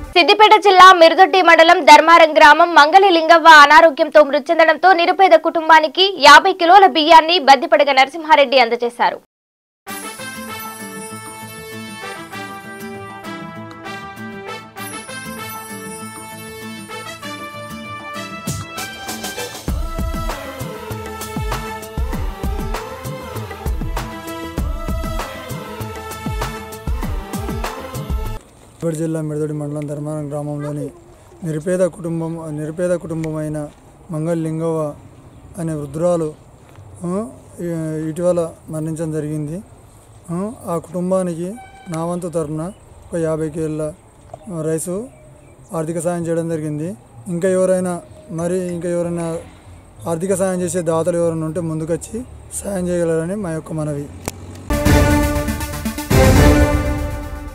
సిద్దిపేట జిల్లా మిరుదొడ్డి మండలం ధర్మారం గ్రామం మంగళి లింగవ్వ అనారోగ్యంతో మృతి చెందడంతో నిరుపేద కుటుంబానికి యాభై కిలోల బియ్యాన్ని బద్దిపడగ నరసింహారెడ్డి అందజేశారు సిద్దిపేట జిల్లా మిడదొడి మండలం ధర్మారం గ్రామంలోని నిరుపేద కుటుంబం నిరుపేద కుటుంబమైన మంగళ లింగవ్వ అనే వృద్ధురాలు ఆ, ఈ- ఇటీవల మరణించడం జరిగింది ఆ, ఆ కుటుంబానికి నా వంతు తరఫున ఒక యాభై కేళ్ళ రైసు ఆర్థిక సాయం చేయడం జరిగింది ఇంకా ఎవరైనా మరి ఇంకా ఎవరైనా ఆర్థిక సాయం చేసే దాతలు ఎవరైనా ఉంటే ముందుకొచ్చి సాయం చేయగలరని మా యొక్క మనవి